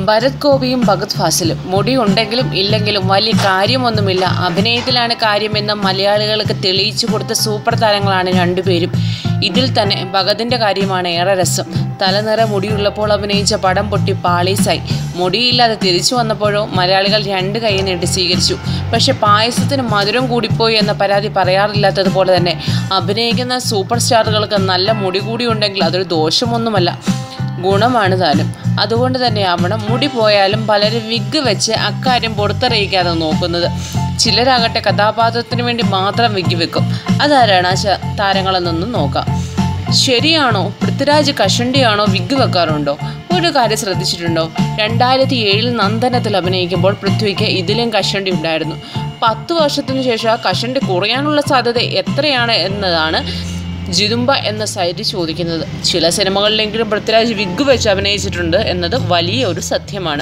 ഭരത് ഗോപിയും ഭഗത് ഫാസിലും മുടി ഉണ്ടെങ്കിലും ഇല്ലെങ്കിലും വലിയ കാര്യമൊന്നുമില്ല അഭിനയത്തിലാണ് കാര്യമെന്ന് മലയാളികൾക്ക് തെളിയിച്ചു കൊടുത്ത സൂപ്പർ താരങ്ങളാണ് രണ്ടുപേരും ഇതിൽ തന്നെ ഭഗതിൻ്റെ കാര്യമാണ് ഏറെ രസം തലനിറ മുടിയുള്ളപ്പോൾ അഭിനയിച്ച പടം പൊട്ടി പാളീസായി മുടിയില്ലാതെ തിരിച്ചു വന്നപ്പോഴോ മലയാളികൾ രണ്ട് കൈ നീട്ടി സ്വീകരിച്ചു പക്ഷെ പായസത്തിന് മധുരം കൂടിപ്പോയി എന്ന പരാതി പറയാറില്ലാത്തതുപോലെ തന്നെ അഭിനയിക്കുന്ന സൂപ്പർ സ്റ്റാറുകൾക്ക് നല്ല മുടി കൂടി ഉണ്ടെങ്കിൽ അതൊരു ദോഷമൊന്നുമല്ല ഗുണമാണ് താനും അതുകൊണ്ട് തന്നെയാവണം മുടി പോയാലും പലരും വിഗ് വെച്ച് അക്കാര്യം പുറത്തറിയിക്കാതെ നോക്കുന്നത് ചിലരാകട്ടെ കഥാപാത്രത്തിന് വേണ്ടി മാത്രം വിഗ് വെക്കും അതാരാണ് ആ ശ- താരങ്ങളെന്നൊന്നും നോക്കാം ശരിയാണോ പൃഥ്വിരാജ് കഷണ്ടിയാണോ വിഗ് വെക്കാറുണ്ടോ ഒരു കാര്യം ശ്രദ്ധിച്ചിട്ടുണ്ടോ രണ്ടായിരത്തി ഏഴിൽ നന്ദനത്തിൽ അഭിനയിക്കുമ്പോൾ പൃഥ്വിക്ക് ഇതിലും കഷണ്ടി ഉണ്ടായിരുന്നു പത്ത് വർഷത്തിനു ശേഷം ആ കഷണ്ടി കുറയാനുള്ള സാധ്യത എത്രയാണ് എന്നതാണ് ജിതുമ്പ എന്ന സൈറ്റ് ചോദിക്കുന്നത് ചില സിനിമകളിലെങ്കിലും പൃഥ്വിരാജ് വിഗ് വെച്ച് അഭിനയിച്ചിട്ടുണ്ട് എന്നത് വലിയ ഒരു സത്യമാണ്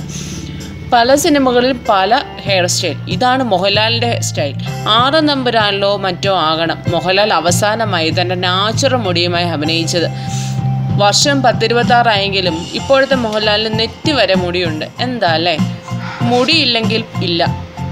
പല സിനിമകളിൽ പല ഹെയർ സ്റ്റൈൽ ഇതാണ് മോഹൻലാലിൻ്റെ സ്റ്റൈൽ ആറാം നമ്പരാനിലോ മറ്റോ ആകണം മോഹൻലാൽ അവസാനമായി തൻ്റെ നാച്ചുറൽ മുടിയുമായി അഭിനയിച്ചത് വർഷം പത്തിരുപത്താറായെങ്കിലും ഇപ്പോഴത്തെ മോഹൻലാലിന് നെറ്റി വരെ മുടിയുണ്ട് എന്താ അല്ലേ മുടിയില്ലെങ്കിൽ ഇല്ല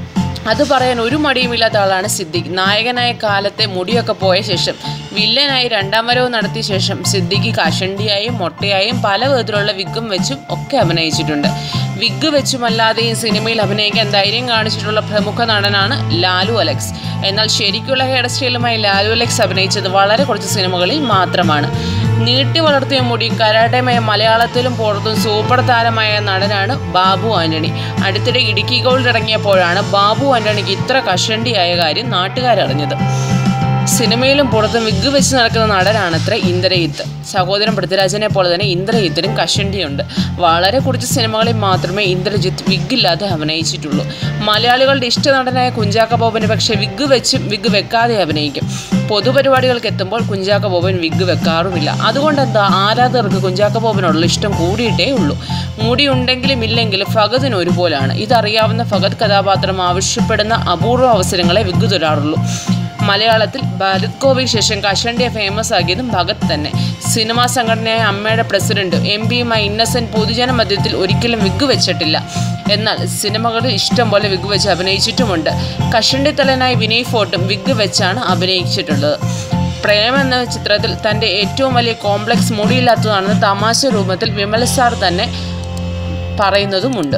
അത് പറയാൻ ഒരു മടിയുമില്ലാത്ത ആളാണ് സിദ്ദിഖ് നായകനായ കാലത്തെ മുടിയൊക്കെ പോയ ശേഷം വില്ലനായി രണ്ടാം വരവ് നടത്തിയ ശേഷം സിദ്ദിഖ് കഷണ്ടിയായും മൊട്ടയായും പല വിധത്തിലുള്ള വിഗും വെച്ചും ഒക്കെ അഭിനയിച്ചിട്ടുണ്ട് വിഗ് വെച്ചുമല്ലാതെയും സിനിമയിൽ അഭിനയിക്കാൻ ധൈര്യം കാണിച്ചിട്ടുള്ള പ്രമുഖ നടനാണ് ലാലു അലക്സ് എന്നാൽ ശരിക്കുള്ള ഹെയർ സ്റ്റൈലുമായി ലാലു അലക്സ് അഭിനയിച്ചത് വളരെ കുറച്ച് സിനിമകളിൽ മാത്രമാണ് നീട്ടി വളർത്തിയ മുടി കരാട്ടമയ മലയാളത്തിലും പുറത്തും സൂപ്പർ താരമായ നടനാണ് ബാബു ആന്റണി അടുത്തിടെ ഇടുക്കി ഗോൾഡ് ഇറങ്ങിയപ്പോഴാണ് ബാബു ആന്റണിക്ക് ഇത്ര കഷണ്ടിയായ കാര്യം നാട്ടുകാരറിഞ്ഞത് സിനിമയിലും പുറത്തും വിഗ് വെച്ച് നടക്കുന്ന നടനാണത്ര ഇന്ദ്രജിത്ത് സഹോദരൻ പൃഥ്വിരാജനെ പോലെ തന്നെ ഇന്ദ്രജിത്തിനും കഷണ്ടിയുണ്ട് വളരെ കുറച്ച് സിനിമകളിൽ മാത്രമേ ഇന്ദ്രജിത്ത് വിഗില്ലാതെ അഭിനയിച്ചിട്ടുള്ളൂ മലയാളികളുടെ ഇഷ്ട നടനായ കുഞ്ചാക്ക ബോബന് പക്ഷേ വിഗ് വെച്ചും വിഗ് വെക്കാതെ അഭിനയിക്കും പൊതുപരിപാടികൾക്ക് എത്തുമ്പോൾ കുഞ്ചാക്ക ബോബൻ വിഗ് വെക്കാറുമില്ല അതുകൊണ്ട് എന്താ ആരാധകർക്ക് കുഞ്ചാക്ക ബോബനോടുള്ള ഇഷ്ടം കൂടിയിട്ടേ ഉള്ളൂ മുടി ഉണ്ടെങ്കിലും ഇല്ലെങ്കിലും ഫഗതിന് ഒരുപോലാണ് ഇതറിയാവുന്ന ഫഗത് കഥാപാത്രം ആവശ്യപ്പെടുന്ന അപൂർവ അവസരങ്ങളെ വിഗ് തൊരാറുള്ളൂ മലയാളത്തിൽ ഭരത് ഗോപിക്ക് ശേഷം കഷണ്ടിയെ ഫേമസ് ആക്കിയതും ഭഗത് തന്നെ സിനിമാ സംഘടനയായ അമ്മയുടെ പ്രസിഡന്റ് എം പിയുമായി ഇന്നസെന്റ് പൊതുജന മധ്യത്തിൽ ഒരിക്കലും വിഗ് വെച്ചിട്ടില്ല എന്നാൽ സിനിമകളിൽ ഇഷ്ടം പോലെ വിഗ് വെച്ച് അഭിനയിച്ചിട്ടുമുണ്ട് കഷണ്ടി തലനായി വിനയ് ഫോർട്ടും വിഗ് വെച്ചാണ് അഭിനയിച്ചിട്ടുള്ളത് പ്രേം എന്ന ചിത്രത്തിൽ തൻ്റെ ഏറ്റവും വലിയ കോംപ്ലക്സ് മുടിയില്ലാത്തതാണെന്ന് തമാശ രൂപത്തിൽ വിമൽ സാർ തന്നെ പറയുന്നതുമുണ്ട്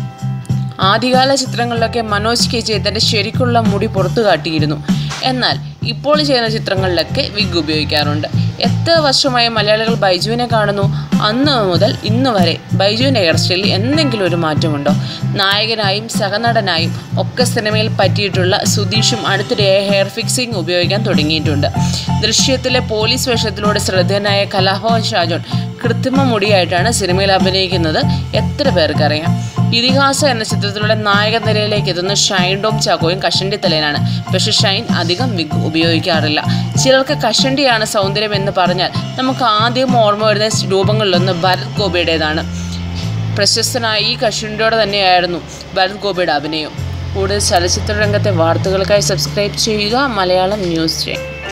ആദ്യകാല ചിത്രങ്ങളിലൊക്കെ മനോജ് കെ ജെ തൻ്റെ ശരിക്കുള്ള മുടി പുറത്തു കാട്ടിയിരുന്നു എന്നാൽ ഇപ്പോൾ ചെയ്യുന്ന ചിത്രങ്ങളിലൊക്കെ വിഗ് ഉപയോഗിക്കാറുണ്ട് എത്ര വർഷമായി മലയാളികൾ ബൈജുവിനെ കാണുന്നു അന്ന് മുതൽ ഇന്ന് വരെ ബൈജുവിൻ്റെ ഹെയർ സ്റ്റൈലിൽ എന്തെങ്കിലും ഒരു മാറ്റമുണ്ടോ നായകനായും സഹനടനായും ഒക്കെ സിനിമയിൽ പറ്റിയിട്ടുള്ള സുധീഷും അടുത്തിടെ ഹെയർ ഫിക്സിംഗ് ഉപയോഗിക്കാൻ തുടങ്ങിയിട്ടുണ്ട് ദൃശ്യത്തിലെ പോലീസ് വേഷത്തിലൂടെ ശ്രദ്ധേയനായ കലാഭവൻ ഷാജോൺ കൃത്രിമ മുടിയായിട്ടാണ് സിനിമയിൽ അഭിനയിക്കുന്നത് എത്ര പേർക്കറിയാം ഇതിഹാസ എന്ന ചിത്രത്തിലൂടെ നായക നിരയിലേക്ക് എത്തുന്ന ഷൈൻ ഡോം ചാക്കോയും കഷണ്ടി തലയിലാണ് പക്ഷെ ഷൈൻ അധികം വിഗ് ഉപയോഗിക്കാറില്ല ചിലർക്ക് കഷണ്ടിയാണ് സൗന്ദര്യം എന്ന് പറഞ്ഞാൽ നമുക്ക് ആദ്യം ഓർമ്മ വരുന്ന രൂപങ്ങളിലൊന്ന് ഭരത് ഗോപിയുടേതാണ് പ്രശസ്തനായ ഈ കഷണ്ടിയോടെ തന്നെയായിരുന്നു ഭരത് ഗോപിയുടെ അഭിനയം കൂടുതൽ ചലച്ചിത്ര രംഗത്തെ വാർത്തകൾക്കായി സബ്സ്ക്രൈബ് ചെയ്യുക മലയാളം ന്യൂസ് ഡേ